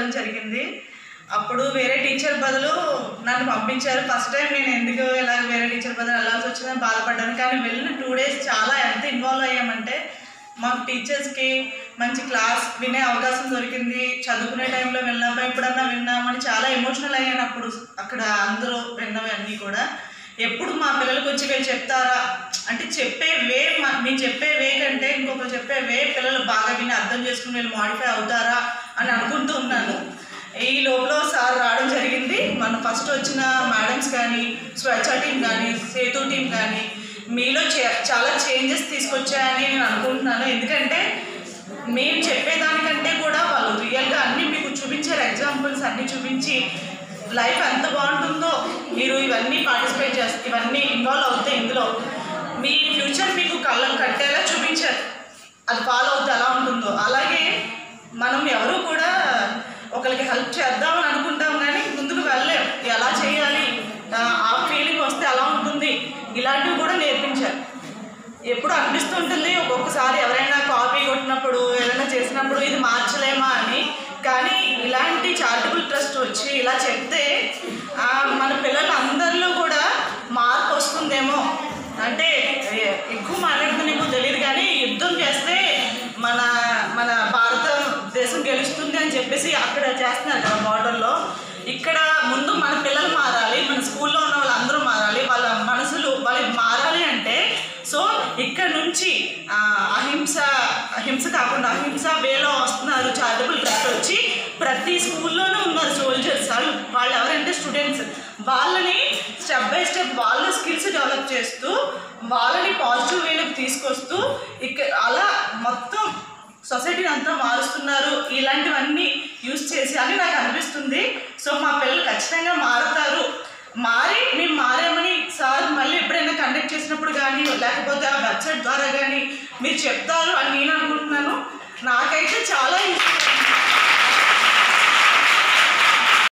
వెళ్ళడం జరిగింది అప్పుడు వేరే టీచర్ బదులు నన్ను పంపించారు ఫస్ట్ టైం నేను ఎందుకు ఇలా వేరే టీచర్ బదులు వెళ్ళాల్సి వచ్చిందని బాధపడ్డాను కానీ వెళ్ళిన టూ డేస్ చాలా ఎంత ఇన్వాల్వ్ అయ్యామంటే మాకు టీచర్స్కి మంచి క్లాస్ వినే అవకాశం దొరికింది చదువుకునే టైంలో వెళ్ళామా ఎప్పుడన్నా విన్నామని చాలా ఎమోషనల్ అయ్యాను అప్పుడు అక్కడ అందరూ విన్నవి అన్నీ కూడా ఎప్పుడు మా పిల్లలకు వచ్చి వీళ్ళు చెప్తారా అంటే చెప్పే వే మా- మేము చెప్పే వే కంటే ఇంకొకరు చెప్పే వే పిల్లలు బాగా విని అర్థం చేసుకుని వీళ్ళు మాడిఫై అవుతారా అని అనుకుంటూ ఉన్నాను ఈ లోపల సార్ రావడం జరిగింది మన ఫస్ట్ వచ్చిన మేడమ్స్ కానీ స్వచ్ఛ టీం కానీ సేతు టీం కానీ మీలో చే- చాలా చేంజెస్ తీసుకొచ్చాయని నేను అనుకుంటున్నాను ఎందుకంటే మేము చెప్పేదానికంటే కూడా వాళ్ళు రియల్గా అన్నీ మీకు చూపించారు ఎగ్జాంపుల్స్ అన్నీ చూపించి లైఫ్ ఎంత బాగుంటుందో మీరు ఇవన్నీ పార్టిసిపేట్ చేస్తే ఇవన్నీ ఇన్వాల్వ్ అవుతాయి ఇందులో మీ ఫ్యూచర్ మీకు కళ్ళం కట్టేలా చూపించారు అది ఫాలో అవుతే ఎలా ఉంటుందో అలాగే మనం ఎవరు కూడా ఒకరికి హెల్ప్ చేద్దామని అనుకుంటాం కానీ ముందుకు వెళ్ళలేం ఎలా చేయాలి ఆ, ఆ ఫీలింగ్ వస్తే ఎలా ఉంటుంది ఇలాంటివి కూడా నేర్పించారు ఎప్పుడు అనిపిస్తూ ఉంటుంది ఒక్కొక్కసారి ఎవరైనా కాపీ కొట్టినప్పుడు ఏదైనా చేసినప్పుడు ఇది మార్చలేమా అని కానీ ఇలాంటి చారిటబుల్ ట్రస్ట్ వచ్చి ఇలా చెప్తే ఆ, మన పిల్లలు అందరిలో కూడా మార్పు వస్తుందేమో అంటే ఎ- ఎక్కువ మాట్లాడుతున్నేమో తెలియదు కానీ యుద్ధం చేస్తే మన మన భారతదేశం గెలుస్తుంది అని చెప్పేసి అక్కడ చేస్తున్నారు కదా బార్డర్లో ఇక్కడ ముందు మన పిల్లలు మారాలి మన స్కూల్లో ఉన్న వాళ్ళందరూ మారాలి వాళ్ళ మనసులు వాళ్ళకి మారాలి అంటే సో ఇక్కడ నుంచి ఆ, అహింస అహింస కాకుండా అహింస వేలో వస్తున్నారు చారిటబుల్ ట్రస్ట్ వచ్చి ప్రతి స్కూల్లోనూ ఉన్నారు సోల్జర్స్ వాళ్ళు వాళ్ళు ఎవరంటే స్టూడెంట్స్ వాళ్ళని స్టెప్ బై స్టెప్ వాళ్ళ స్కిల్స్ డెవలప్ చేస్తూ వాళ్ళని పాజిటివ్ వేలోకి తీసుకొస్తూ ఇక అలా మొత్తం సొసైటీని అంతా మారుస్తున్నారు ఇలాంటివన్నీ యూస్ చేసి అని నాకు అనిపిస్తుంది సో మా పిల్లలు ఖచ్చితంగా మారుతారు మారి మేము మారామని సార్ మళ్ళీ ఎప్పుడైనా కండక్ట్ చేసినప్పుడు కానీ లేకపోతే ఆ వెబ్సైట్ ద్వారా కానీ మీరు చెప్తారు అని నేను